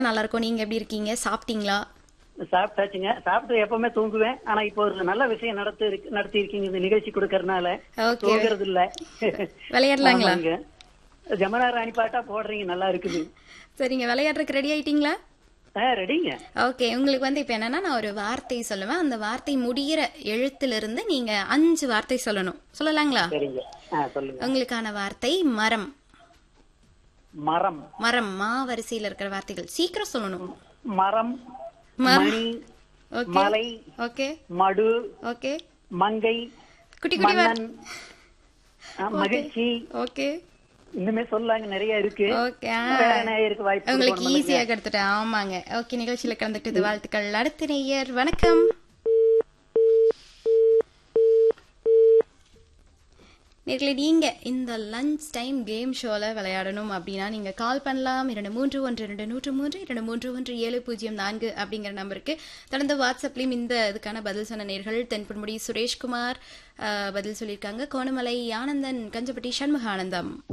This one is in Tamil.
நல்லா இருக்கும் நீங்க எப்படி இருக்கீங்க சாப்பிட்டீங்களா சாப்பிட்டாச்சுங்க சாப்பிட்டு எப்பவுமே தூங்குவேன் ஆனா இப்போ ஒரு நல்ல விஷயம் நடத்தி நடத்தி இருக்கீங்க இந்த நிகழ்ச்சி கொடுக்கறதுனால ஓகே தூங்குறது இல்ல விளையாடலாங்களா ஆமாங்க. ஜமுனா ராணி பாட்டா போடுறீங்க நல்லா இருக்குது சரிங்க விளையாடுறதுக்கு ரெடி ஆயிட்டீங்களா ஆ ரெடிங்க ஓகே உங்களுக்கு வந்து இப்போ என்னன்னா நான் ஒரு வார்த்தை சொல்லுவேன் அந்த வார்த்தை முடியிற எழுத்திலிருந்து நீங்க அஞ்சு வார்த்தை சொல்லணும் சொல்லலாங்களா சரிங்க ஆ சொல்லுங்க உங்களுக்கான வார்த்தை மரம் மரம் மரம் மா வரிசையில இருக்கிற வார்த்தைகள் சீக்கிரம் சொல்லணும் மரம் மரம். மணி ஓகே மலை ஓகே மடு ஓகே மங்கை குட்டி குட்டி வார் மன்னன் ஆ, மகிழ்ச்சி ஓகே இன்னுமே சொல்லாங்க நிறைய இருக்கு ஓகே வேற நேயருக்கு வாய்ப்பு உங்களுக்கு கொடுக்கணும் ஈஸியா கொடுத்துட்டேன் ஆமாங்க ஓகே நிகழ்ச்சியில கலந்துக்கிட்டது வாழ்த்துக்கள் அடுத்த நேயர் வணக்கம் நேர்களே நீங்க இந்த லஞ்ச் டைம் கேம் ஷோல விளையாடணும் அப்படின்னா நீங்க கால் பண்ணலாம் இரண்டு மூன்று ஒன்று இரண்டு நூற்று மூன்று இரண்டு மூன்று ஒன்று ஏழு பூஜ்ஜியம் நான்கு அப்படிங்கிற நம்பருக்கு தொடர்ந்து வாட்ஸ்அப்லயும் இந்த இதுக்கான பதில் சொன்ன நேர்கள் தென்புன்முடி சுரேஷ்குமார் அஹ், பதில் சொல்லியிருக்காங்க கோணமலை ஆனந்தன் கஞ்சப்பட்டி சண்முகானந்தம்